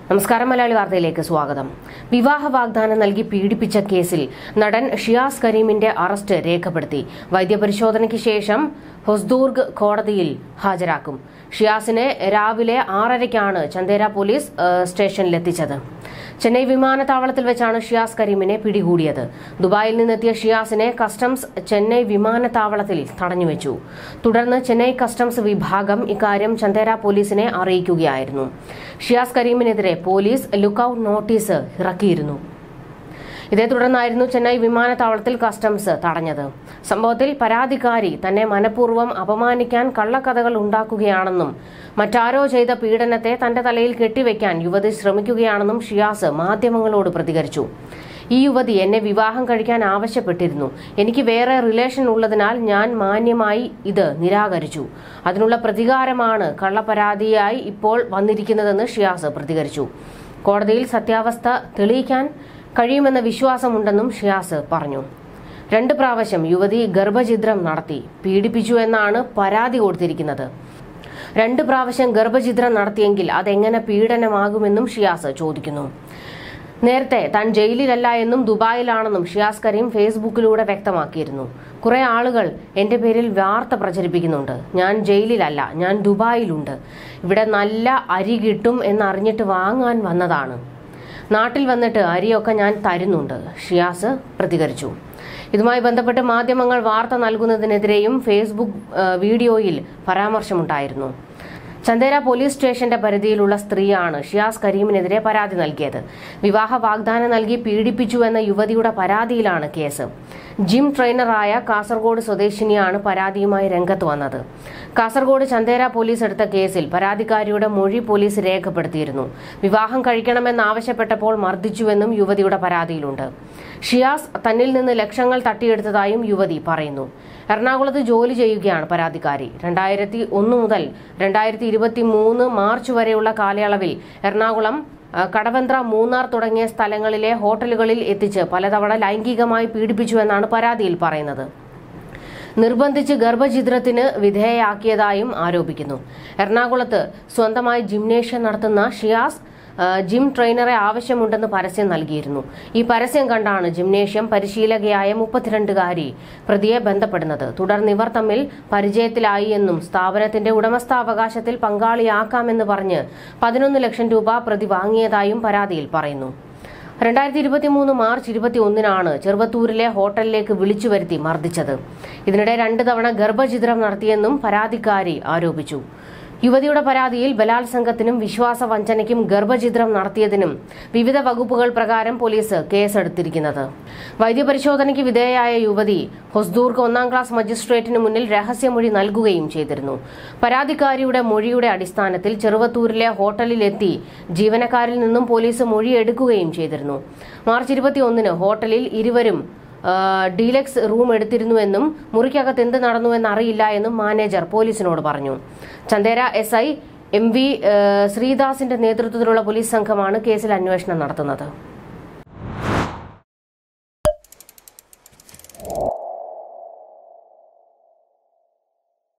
നമസ്കാരം മലയാളി വാർത്തയിലേക്ക് സ്വാഗതം വിവാഹ വാഗ്ദാനം നൽകി പീഡിപ്പിച്ച കേസിൽ നടൻ ഷിയാസ് കരീമിന്റെ അറസ്റ്റ് രേഖപ്പെടുത്തി വൈദ്യപരിശോധനയ്ക്ക് ശേഷം ഹൊസ്ദൂർഗ് കോടതിയിൽ ഹാജരാക്കും ഷിയാസിനെ രാവിലെ ആറരയ്ക്കാണ് ചന്ദേര പോലീസ് ഏഹ്, സ്റ്റേഷനിലെത്തിച്ചത് ചെന്നൈ വിമാനത്താവളത്തിൽ വെച്ചാണ് ഷിയാസ് കരീമിനെ പിടികൂടിയത് ദുബായിൽ നിന്നെത്തിയ ഷിയാസിനെ കസ്റ്റംസ് ചെന്നൈ വിമാനത്താവളത്തിൽ തടഞ്ഞുവെച്ചു തുടർന്ന് ചെന്നൈ കസ്റ്റംസ് വിഭാഗം ഇക്കാര്യം ചന്ദേര പോലീസിനെ അറിയിക്കുകയായിരുന്നു ഷിയാസ് കരീമിനെതിരെ പോലീസ് ലുക്കൌട്ട് നോട്ടീസ് ഇറക്കിയിരുന്നു ഇതേ തുടർന്നായിരുന്നു ചെന്നൈ വിമാനത്താവളത്തിൽ കസ്റ്റംസ് തടഞ്ഞത് സംഭവത്തിൽ പരാതിക്കാരി തന്നെ മനഃപൂർവ്വം അപമാനിക്കാൻ കള്ളക്കഥകൾ ഉണ്ടാക്കുകയാണെന്നും മറ്റാരോ ചെയ്ത പീഡനത്തെ തന്റെ തലയിൽ കെട്ടിവെക്കാൻ യുവതി ശ്രമിക്കുകയാണെന്നും ഷിയാസ് മാധ്യമങ്ങളോട് പ്രതികരിച്ചു ഈ യുവതി എന്നെ വിവാഹം കഴിക്കാൻ ആവശ്യപ്പെട്ടിരുന്നു എനിക്ക് വേറെ റിലേഷൻ ഉള്ളതിനാൽ ഞാൻ മാന്യമായി ഇത് നിരാകരിച്ചു അതിനുള്ള പ്രതികാരമാണ് കള്ളപ്പരാതിയായി ഇപ്പോൾ വന്നിരിക്കുന്നതെന്ന് ഷിയാസ് പ്രതികരിച്ചു കോടതിയിൽ സത്യാവസ്ഥ തെളിയിക്കാൻ കഴിയുമെന്ന വിശ്വാസമുണ്ടെന്നും ഷിയാസ് പറഞ്ഞു രണ്ട് പ്രാവശ്യം യുവതി ഗർഭഛിദ്രം നടത്തി പീഡിപ്പിച്ചു എന്നാണ് പരാതി കൊടുത്തിരിക്കുന്നത് രണ്ട് പ്രാവശ്യം ഗർഭഛിദ്രം നടത്തിയെങ്കിൽ അതെങ്ങനെ പീഡനമാകുമെന്നും ഷിയാസ് ചോദിക്കുന്നു നേരത്തെ താൻ ജയിലിലല്ല എന്നും ദുബായിലാണെന്നും ഷിയാസ് കരീം ഫേസ്ബുക്കിലൂടെ വ്യക്തമാക്കിയിരുന്നു കുറെ ആളുകൾ എന്റെ പേരിൽ വാർത്ത പ്രചരിപ്പിക്കുന്നുണ്ട് ഞാൻ ജയിലിലല്ല ഞാൻ ദുബായിലുണ്ട് ഇവിടെ നല്ല അരി കിട്ടും എന്നറിഞ്ഞിട്ട് വാങ്ങാൻ വന്നതാണ് നാട്ടിൽ വന്നിട്ട് അരിയൊക്കെ ഞാൻ തരുന്നുണ്ട് ഷിയാസ് പ്രതികരിച്ചു ഇതുമായി ബന്ധപ്പെട്ട് മാധ്യമങ്ങൾ വാർത്ത നൽകുന്നതിനെതിരെയും ഫേസ്ബുക്ക് ആ, വീഡിയോയിൽ പരാമർശമുണ്ടായിരുന്നു ചന്ദേര പോലീസ് സ്റ്റേഷന്റെ പരിധിയിലുള്ള സ്ത്രീയാണ് ഷിയാസ് കരീമിനെതിരെ പരാതി നൽകിയത് വിവാഹ വാഗ്ദാനം നൽകി പീഡിപ്പിച്ചു എന്ന യുവതിയുടെ പരാതിയിലാണ് കേസ് ജിം ട്രെയിനറായ കാസർഗോഡ് സ്വദേശിനിയാണ് പരാതിയുമായി രംഗത്ത് വന്നത് കാസർഗോഡ് ചന്ദേര പോലീസ് എടുത്ത കേസിൽ പരാതിക്കാരിയുടെ മൊഴി പോലീസ് രേഖപ്പെടുത്തിയിരുന്നു വിവാഹം കഴിക്കണമെന്നാവശ്യപ്പെട്ടപ്പോൾ മർദ്ദിച്ചുവെന്നും യുവതിയുടെ പരാതിയിലുണ്ട് ഷിയാസ് തന്നിൽ നിന്ന് ലക്ഷങ്ങൾ തട്ടിയെടുത്തതായും യുവതി പറയുന്നു എറണാകുളത്ത് ജോലി ചെയ്യുകയാണ് പരാതിക്കാരി രണ്ടായിരത്തി ഒന്ന് മുതൽ രണ്ടായിരത്തി ഇരുപത്തി മൂന്ന് മാർച്ച് വരെയുള്ള കാലയളവിൽ എറണാകുളം ആ, കടവന്ത്ര മൂന്നാർ തുടങ്ങിയ സ്ഥലങ്ങളിലെ ഹോട്ടലുകളിൽ എത്തിച്ച് പലതവണ ലൈംഗികമായി പീഡിപ്പിച്ചുവെന്നാണ് പരാതിയിൽ പറയുന്നത് നിർബന്ധിച്ച് ഗർഭഛിദ്രത്തിന് വിധേയയാക്കിയതായും ആരോപിക്കുന്നു എറണാകുളത്ത് സ്വന്തമായി ജിംനേഷ്യം നടത്തുന്ന ഷിയാസ് ആ, ജിം ട്രെയിനറെ ആവശ്യമുണ്ടെന്ന് പരസ്യം നൽകിയിരുന്നു ഈ പരസ്യം കണ്ടാണ് ജിംനേഷ്യം പരിശീലകയായ മുപ്പത്തിരണ്ടുകാരി പ്രതിയെ ബന്ധപ്പെടുന്നത് തുടർന്ന് ഇവർ തമ്മിൽ പരിചയത്തിലായി എന്നും സ്ഥാപനത്തിന്റെ ഉടമസ്ഥാവകാശത്തിൽ പങ്കാളിയാക്കാമെന്ന് പറഞ്ഞ് പതിനൊന്ന് ലക്ഷം രൂപ പ്രതി വാങ്ങിയതായും പരാതിയിൽ പറയുന്നു രണ്ടായിരത്തി ഇരുപത്തി മൂന്ന് മാർച്ച് ഇരുപത്തി ഒന്നിനാണ് ചെറുവത്തൂരിലെ ഹോട്ടലിലേക്ക് വിളിച്ചു വരുത്തി മർദ്ദിച്ചത് ഇതിനിടെ രണ്ട് തവണ ഗർഭഛിദ്രം നടത്തിയെന്നും പരാതിക്കാരി ആരോപിച്ചു യുവതിയുടെ പരാതിയിൽ ബലാത്സംഗത്തിനും വിശ്വാസ വഞ്ചനയ്ക്കും ഗർഭഛിദ്രം നടത്തിയതിനും വിവിധ വകുപ്പുകൾ പ്രകാരം പോലീസ് കേസെടുത്തിരിക്കുന്നത് വൈദ്യപരിശോധനയ്ക്ക് വിധേയയായ യുവതി ഹൊസ്ദൂർക്ക് ഒന്നാം ക്ലാസ് മജിസ്ട്രേറ്റിന് മുന്നിൽ രഹസ്യമൊഴി നൽകുകയും ചെയ്തിരുന്നു പരാതിക്കാരിയുടെ മൊഴിയുടെ അടിസ്ഥാനത്തിൽ ചെറുവത്തൂരിലെ ഹോട്ടലിലെത്തി ജീവനക്കാരിൽ നിന്നും പോലീസ് മൊഴി എടുക്കുകയും ചെയ്തിരുന്നു മാർച്ച് ഇരുപത്തിയൊന്നിന് ഹോട്ടലിൽ ഇരുവരും ആ, ഡീലക്സ് റൂം എടുത്തിരുന്നുവെന്നും മുറിക്കകത്ത് എന്ത് നടന്നുവെന്ന് അറിയില്ല എന്നും മാനേജർ പോലീസിനോട് പറഞ്ഞു Chandera S I M V ശ്രീദാസിന്റെ നേതൃത്വത്തിലുള്ള പോലീസ് സംഘമാണ് കേസിൽ അന്വേഷണം നടത്തുന്നത്